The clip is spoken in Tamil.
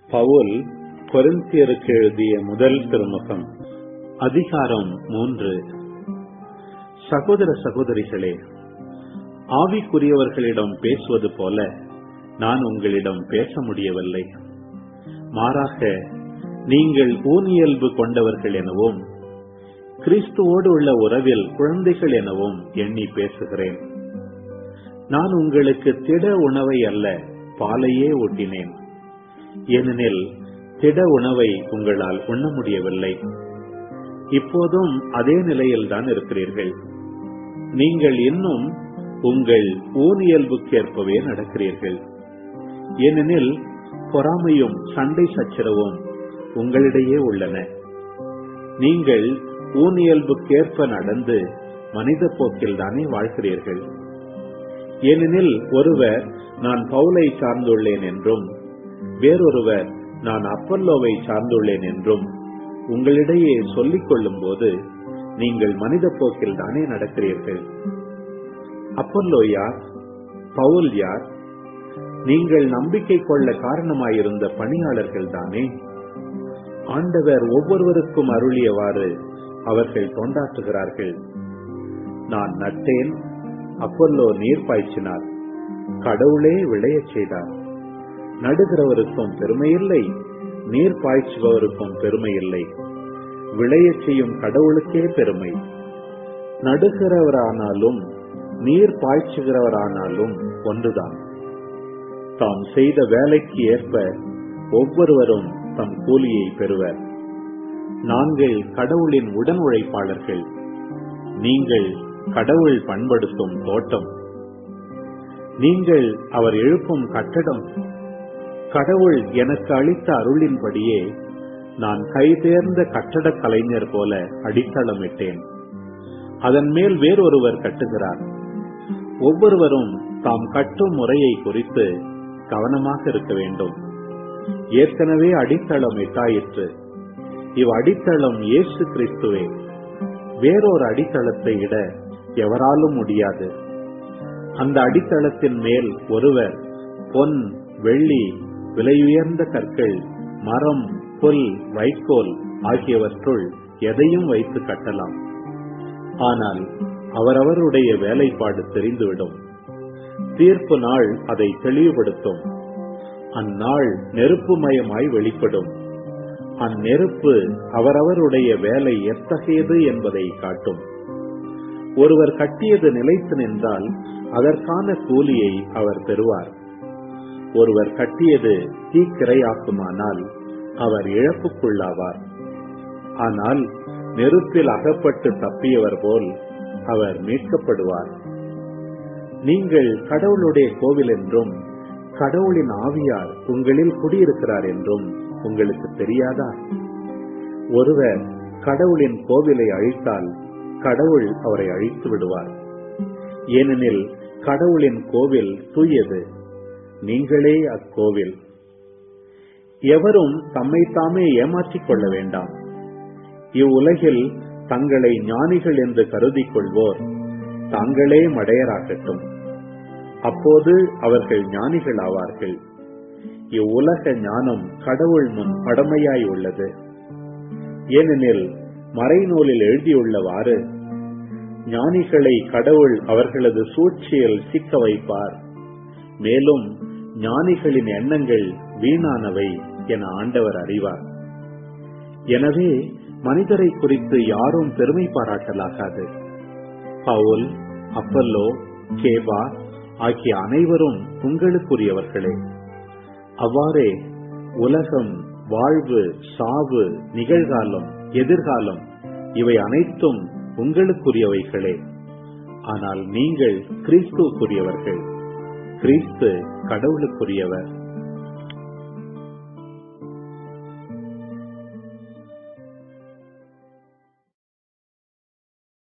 பவுல் கொரிந்தியருக்கு எழுதிய முதல் திருமுகம் அதிகாரம் மூன்று சகோதர சகோதரிகளே ஆவிக்குரியவர்களிடம் பேசுவது போல நான் உங்களிடம் பேச முடியவில்லை மாறாக நீங்கள் ஊனியல்பு கொண்டவர்கள் எனவும் கிறிஸ்துவோடு உள்ள உறவில் குழந்தைகள் எனவும் எண்ணி பேசுகிறேன் நான் உங்களுக்கு திட உணவை அல்ல பாலையே ஊட்டினேன் ஏனெனில் திட உணவை உங்களால் உண்ண முடியவில்லை இப்போதும் அதே நிலையில்தான் இருக்கிறீர்கள் நீங்கள் இன்னும் உங்கள் ஊனியல்புக்கேற்பவே நடக்கிறீர்கள் ஏனெனில் பொறாமையும் சண்டை சச்சரவும் உங்களிடையே உள்ளன நீங்கள் ஊனியல்புக்கேற்ப நடந்து மனித போக்கில் தானே வாழ்கிறீர்கள் ஏனெனில் ஒருவர் நான் பவுலை சார்ந்துள்ளேன் என்றும் வேறொருவர் நான் அப்பல்லோவை சார்ந்துள்ளேன் என்றும் உங்களிடையே சொல்லிக் கொள்ளும் போது நீங்கள் மனித போக்கில் தானே நடக்கிறீர்கள் அப்பல்லோ யார் பவுல் யார் நீங்கள் நம்பிக்கை கொள்ள காரணமாயிருந்த பணியாளர்கள் தானே ஆண்டவர் ஒவ்வொருவருக்கும் அருளியவாறு அவர்கள் தொண்டாற்றுகிறார்கள் நான் நட்டேன் அப்பல்லோ நீர் பாய்ச்சினார் கடவுளே விளையச் செய்தார் நடுகிறவருக்கும் பெருமையில்லை நீர் பாய்ச்சுபவருக்கும் பெருமையில்லை விளையச் செய்யும் கடவுளுக்கே பெருமை நடுகிறவரானாலும் நீர் பாய்ச்சுகிறவரானாலும் ஒன்றுதான் தாம் செய்த வேலைக்கு ஏற்ப ஒவ்வொருவரும் தம் கூலியை பெறுவர் நாங்கள் கடவுளின் உடன் உழைப்பாளர்கள் நீங்கள் கடவுள் பண்படுத்தும் தோட்டம் நீங்கள் அவர் எழுப்பும் கட்டடம் கடவுள் எனக்கு அளித்த அருளின்படியே நான் கைதேர்ந்த கட்டடக் கலைஞர் போல அடித்தளமிட்டேன் அதன் மேல் வேறொருவர் கட்டுகிறார் ஒவ்வொருவரும் தாம் கட்டும் முறையை குறித்து கவனமாக இருக்க வேண்டும் ஏற்கனவே அடித்தளம் இட்டாயிற்று இவ் அடித்தளம் இயேசு கிறிஸ்துவே வேறொரு அடித்தளத்தை இட எவராலும் முடியாது அந்த அடித்தளத்தின் மேல் ஒருவர் பொன் வெள்ளி விலையுயர்ந்த கற்கள் மரம் புல் வைக்கோல் ஆகியவற்றுள் எதையும் வைத்து கட்டலாம் ஆனால் அவரவருடைய வேலைப்பாடு தெரிந்துவிடும் தீர்ப்பு நாள் அதை தெளிவுபடுத்தும் அந்நாள் நெருப்புமயமாய் வெளிப்படும் அந்நெருப்பு அவரவருடைய வேலை எத்தகையது என்பதை காட்டும் ஒருவர் கட்டியது நிலைத்து நின்றால் அதற்கான கூலியை அவர் பெறுவார் ஒருவர் கட்டியது தீக்கிரையாக்குமானால் அவர் இழப்புக்குள்ளாவார் ஆனால் நெருப்பில் அகப்பட்டு தப்பியவர் போல் அவர் மீட்கப்படுவார் நீங்கள் கடவுளுடைய கோவில் என்றும் கடவுளின் ஆவியார் உங்களில் குடியிருக்கிறார் என்றும் உங்களுக்கு தெரியாதா ஒருவர் கடவுளின் கோவிலை அழித்தால் கடவுள் அவரை அழித்து விடுவார் ஏனெனில் கடவுளின் கோவில் தூயது நீங்களே அக்கோவில் எவரும் தம்மை தாமே ஏமாற்றிக் கொள்ள வேண்டாம் இவ்வுலகில் தங்களை ஞானிகள் என்று கருதிக் கொள்வோர் தாங்களே மடையராகட்டும் அப்போது அவர்கள் ஞானிகள் ஆவார்கள் இவ்வுலக ஞானம் கடவுள் முன் படமையாய் உள்ளது ஏனெனில் மறைநூலில் எழுதியுள்ளவாறு ஞானிகளை கடவுள் அவர்களது சூழ்ச்சியில் சிக்க வைப்பார் மேலும் ஞானிகளின் எண்ணங்கள் வீணானவை என ஆண்டவர் அறிவார் எனவே மனிதரை குறித்து யாரும் பெருமை பாராட்டலாகாது பவுல் அப்பல்லோ கேபா ஆகிய அனைவரும் உங்களுக்குரியவர்களே அவ்வாறே உலகம் வாழ்வு சாவு நிகழ்காலம் எதிர்காலம் இவை அனைத்தும் உங்களுக்குரியவைகளே ஆனால் நீங்கள் கிறிஸ்துவுக்குரியவர்கள் கிறிஸ்து கடவுளுக்குரியவர்